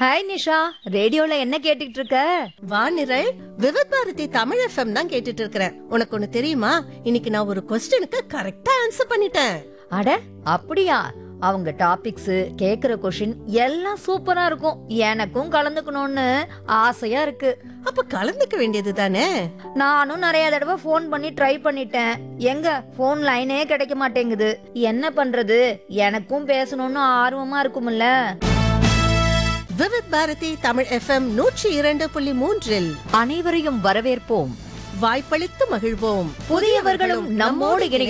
hi Nisha ரேடியோல என்ன கேட்டுட்டு இருக்க வானிரல் விவித் பாரதி தமிழ் எஃப்எம் தான் கேட்டுட்டு இருக்கிறேன் உனக்கு ஒண்ணு தெரியுமா இன்னைக்கு நான் ஒரு கொஸ்டினுக்கு கரெக்டா ஆன்சர் பண்ணிட்டேன் அட அப்படியா அவங்க டாபிக்ஸ் கேக்குற கொஷின் எல்லாம் சூப்பரா இருக்கும் எனக்கும் கலந்துக்கணும்னு ஆசையா இருக்கு அப்ப கலந்துக்க வேண்டியது தானே நானும் நிறைய தடவை ஃபோன் பண்ணி ட்ரை பண்ணிட்டேன் எங்க ஃபோன் லைனே கிடைக்க மாட்டேங்குது என்ன பண்றது எனக்கும் பேசணும்னு ஆர்வமா இருக்கும்ல விவித் பாரதி தமிழ் எஃப்எம் நூற்றி இரண்டு புள்ளி மூன்றில் அனைவரையும் வரவேற்போம் வாய்ப்பளித்து மகிழ்வோம் புதியவர்களும் நம்மோடு இணைய